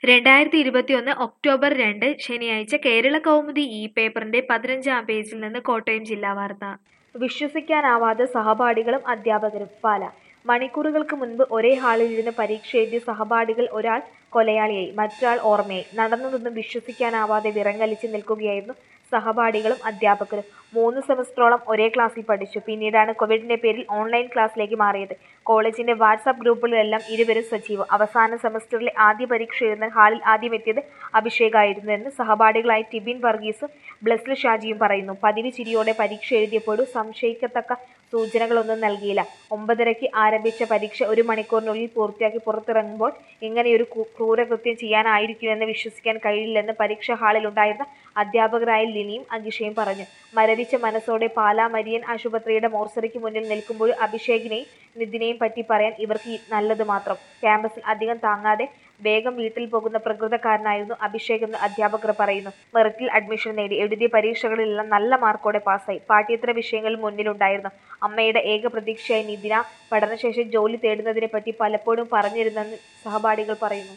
രണ്ടായിരത്തി ഇരുപത്തിയൊന്ന് ഒക്ടോബർ രണ്ട് ശനിയാഴ്ച കേരള കൗമുദി ഇ പേപ്പറിന്റെ പതിനഞ്ചാം പേജിൽ നിന്ന് കോട്ടയം ജില്ലാ വാർത്ത വിശ്വസിക്കാനാവാതെ സഹപാഠികളും അധ്യാപകരും പാല മണിക്കൂറുകൾക്ക് മുൻപ് ഒരേ ഹാളിലിരുന്ന് പരീക്ഷ എഴുതിയ സഹപാഠികൾ ഒരാൾ കൊലയാളിയായി മറ്റൊരാൾ ഓർമ്മയായി നടന്നതൊന്നും വിശ്വസിക്കാനാവാതെ വിറങ്ങലിച്ച് നിൽക്കുകയായിരുന്നു സഹപാഠികളും അധ്യാപകരും മൂന്ന് സെമസ്റ്ററോളം ഒരേ ക്ലാസ്സിൽ പഠിച്ചു പിന്നീടാണ് കോവിഡിന്റെ പേരിൽ ഓൺലൈൻ ക്ലാസ്സിലേക്ക് മാറിയത് കോളേജിന്റെ വാട്സാപ്പ് ഗ്രൂപ്പുകളിലെല്ലാം ഇരുവരും സജീവം അവസാന സെമസ്റ്ററിലെ ആദ്യ പരീക്ഷ എഴുതാൻ ഹാളിൽ ആദ്യം എത്തിയത് അഭിഷേകായിരുന്നു എന്ന് സഹപാഠികളായ ടിബിൻ വർഗീസും ബ്ലസ്ലി ഷാജിയും പറയുന്നു പതിവ് ചിരിയോടെ പരീക്ഷ എഴുതിയപ്പോഴും സംശയിക്കത്തക്ക സൂചനകളൊന്നും നൽകിയില്ല ഒമ്പതരയ്ക്ക് ആരംഭിച്ച പരീക്ഷ ഒരു മണിക്കൂറിനുള്ളിൽ പൂർത്തിയാക്കി പുറത്തിറങ്ങുമ്പോൾ ഇങ്ങനെയൊരു ക്രൂ- ക്രൂരകൃത്യം ചെയ്യാനായിരിക്കുമെന്ന് വിശ്വസിക്കാൻ കഴിയില്ലെന്ന് പരീക്ഷാ ഹാളിലുണ്ടായിരുന്ന അധ്യാപകരായ ലിനിയും അഗിഷയും പറഞ്ഞു മരവിച്ച മനസ്സോടെ പാലാ മരിയൻ ആശുപത്രിയുടെ മോർച്ചറിക്ക് മുന്നിൽ നിൽക്കുമ്പോൾ അഭിഷേകിനെയും നിതിനെയും പറ്റി പറയാൻ ഇവർക്ക് ഈ നല്ലത് മാത്രം ക്യാമ്പസിൽ അധികം താങ്ങാതെ വേഗം വീട്ടിൽ പോകുന്ന പ്രകൃതക്കാരനായിരുന്നു അഭിഷേക് എന്ന് അധ്യാപകർ പറയുന്നു മെറിറ്റിൽ അഡ്മിഷൻ നേടി എഴുതിയ പരീക്ഷകളിലെല്ലാം നല്ല മാർക്കോടെ പാസ്സായി പാഠ്യേതര വിഷയങ്ങളിൽ മുന്നിലുണ്ടായിരുന്നു അമ്മയുടെ ഏക പ്രതീക്ഷയായ നിതിന പഠനശേഷം ജോലി തേടുന്നതിനെ പറ്റി പലപ്പോഴും പറഞ്ഞിരുന്നെന്ന് സഹപാഠികൾ പറയുന്നു